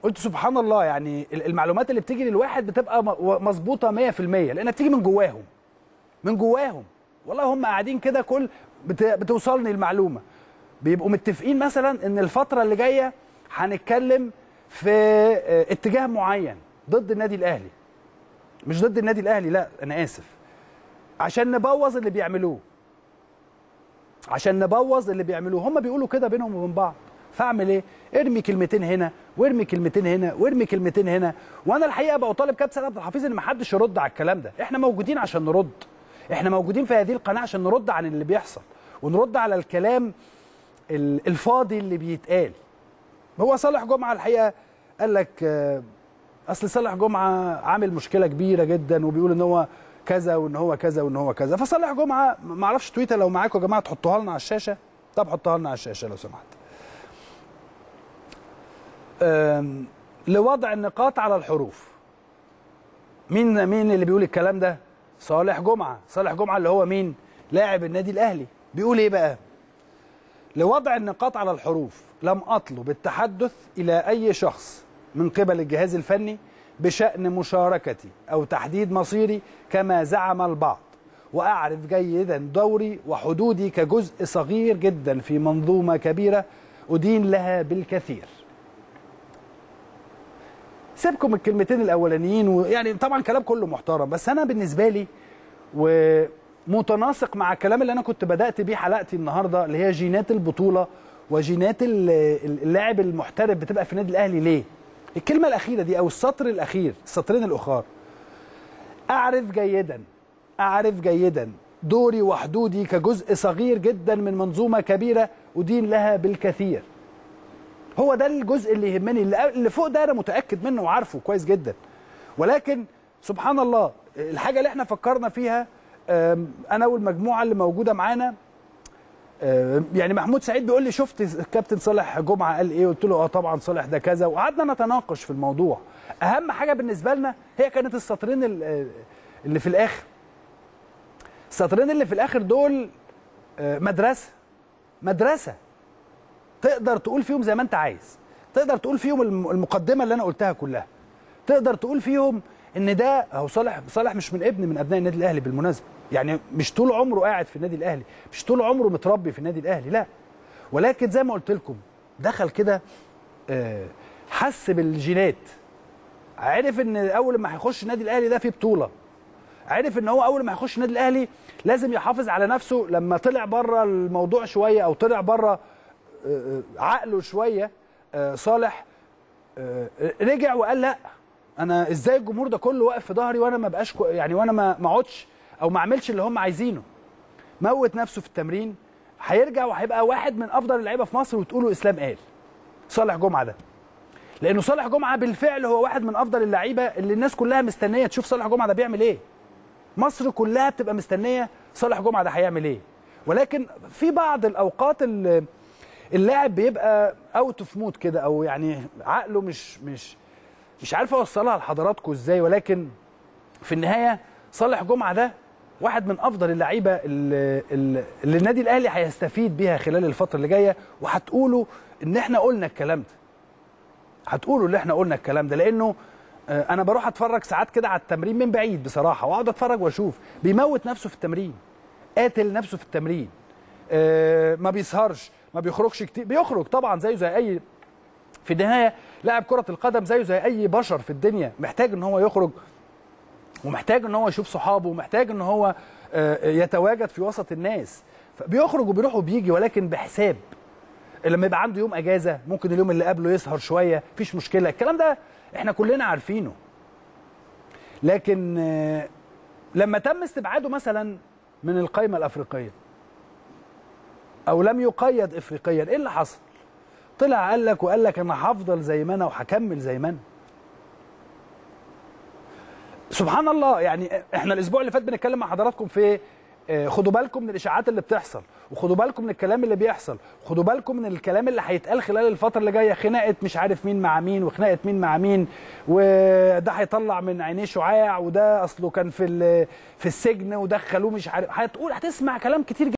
قلت سبحان الله يعني المعلومات اللي بتيجي للواحد بتبقى مظبوطه 100% لانها بتيجي من جواهم من جواهم والله هم قاعدين كده كل بتوصلني المعلومه بيبقوا متفقين مثلا ان الفتره اللي جايه هنتكلم في اتجاه معين ضد النادي الاهلي مش ضد النادي الاهلي لا انا اسف عشان نبوظ اللي بيعملوه عشان نبوظ اللي بيعملوه هم بيقولوا كده بينهم وبين بعض فاعمل ايه ارمي كلمتين هنا وارمي كلمتين هنا وارمي كلمتين هنا وانا الحقيقه بقى طالب كابتن عبد الحفيظ ان ما حدش يرد على الكلام ده احنا موجودين عشان نرد احنا موجودين في هذه القناه عشان نرد عن اللي بيحصل ونرد على الكلام الفاضي اللي بيتقال هو صالح جمعه الحقيقه قال لك اصل صالح جمعه عامل مشكله كبيره جدا وبيقول ان هو كذا وان هو كذا وان هو كذا فصالح جمعه ما اعرفش تويتر لو معاكم يا جماعه تحطوها لنا على الشاشه طب حطوها لنا على الشاشه لو سمحت لوضع النقاط على الحروف مين مين اللي بيقول الكلام ده صالح جمعه صالح جمعه اللي هو مين لاعب النادي الاهلي بيقول ايه بقى لوضع النقاط على الحروف لم اطلب التحدث الى اي شخص من قبل الجهاز الفني بشان مشاركتي او تحديد مصيري كما زعم البعض واعرف جيدا دوري وحدودي كجزء صغير جدا في منظومه كبيره ادين لها بالكثير سيبكم الكلمتين الاولانيين ويعني طبعا كلام كله محترم بس انا بالنسبه لي ومتناسق مع الكلام اللي انا كنت بدات بيه حلقتي النهارده اللي هي جينات البطوله وجينات اللاعب المحترف بتبقى في النادي الاهلي ليه؟ الكلمه الاخيره دي او السطر الاخير السطرين الاخر اعرف جيدا اعرف جيدا دوري وحدودي كجزء صغير جدا من منظومه كبيره ادين لها بالكثير هو ده الجزء اللي يهمني اللي فوق ده انا متاكد منه وعارفه كويس جدا ولكن سبحان الله الحاجه اللي احنا فكرنا فيها انا والمجموعه اللي موجوده معانا يعني محمود سعيد بيقول لي شفت الكابتن صالح جمعه قال ايه قلت له اه طبعا صالح ده كذا وقعدنا نتناقش في الموضوع اهم حاجه بالنسبه لنا هي كانت السطرين اللي في الاخر السطرين اللي في الاخر دول مدرسه مدرسه تقدر تقول فيهم زي ما انت عايز تقدر تقول فيهم المقدمه اللي انا قلتها كلها تقدر تقول فيهم ان ده اهو صالح صالح مش من ابن من ابناء النادي الاهلي بالمناسبه يعني مش طول عمره قاعد في النادي الاهلي مش طول عمره متربي في النادي الاهلي لا ولكن زي ما قلت لكم دخل كده حس بالجينات عرف ان اول ما هيخش النادي الاهلي ده فيه بطوله عرف ان هو اول ما هيخش النادي الاهلي لازم يحافظ على نفسه لما طلع بره الموضوع شويه او طلع بره عقله شويه صالح رجع وقال لا انا ازاي الجمهور ده كله واقف في ظهري وانا ما بقاش يعني وانا ما ما اقعدش او ما اعملش اللي هم عايزينه موت نفسه في التمرين هيرجع وهيبقى واحد من افضل اللعيبه في مصر وتقولوا اسلام قال صالح جمعه ده لانه صالح جمعه بالفعل هو واحد من افضل اللعيبه اللي الناس كلها مستنيه تشوف صالح جمعه ده بيعمل ايه مصر كلها بتبقى مستنيه صالح جمعه ده هيعمل ايه ولكن في بعض الاوقات اللي اللاعب بيبقى اوت اوف مود كده او يعني عقله مش مش مش عارف اوصلها لحضراتكم ازاي ولكن في النهايه صالح جمعه ده واحد من افضل اللعيبه اللي, اللي النادي الاهلي هيستفيد بيها خلال الفتره اللي جايه وهتقولوا ان احنا قلنا الكلام ده هتقولوا ان احنا قلنا الكلام ده لانه انا بروح اتفرج ساعات كده على التمرين من بعيد بصراحه واقعد اتفرج واشوف بيموت نفسه في التمرين قاتل نفسه في التمرين ما بيسهرش ما بيخرجش كتير بيخرج طبعا زيه زي اي في النهايه لاعب كره القدم زيه زي اي بشر في الدنيا محتاج ان هو يخرج ومحتاج ان هو يشوف صحابه ومحتاج ان هو يتواجد في وسط الناس بيخرج وبيروح وبيجي ولكن بحساب لما يبقى عنده يوم اجازه ممكن اليوم اللي قبله يسهر شويه مفيش مشكله الكلام ده احنا كلنا عارفينه لكن لما تم استبعاده مثلا من القائمه الافريقيه او لم يقيد افريقيا ايه اللي حصل طلع قال لك وقال لك انا هفضل زي ما انا وهكمل زي ما انا سبحان الله يعني احنا الاسبوع اللي فات بنتكلم مع حضراتكم في خدوا بالكم من الاشاعات اللي بتحصل وخدوا بالكم من الكلام اللي بيحصل خدوا بالكم من الكلام اللي هيتقال خلال الفتره اللي جايه خناقه مش عارف مين مع مين وخناقه مين مع مين وده هيطلع من عينيه شعاع وده اصله كان في في السجن ودخلوه مش عارف هتقول هتسمع كلام كتير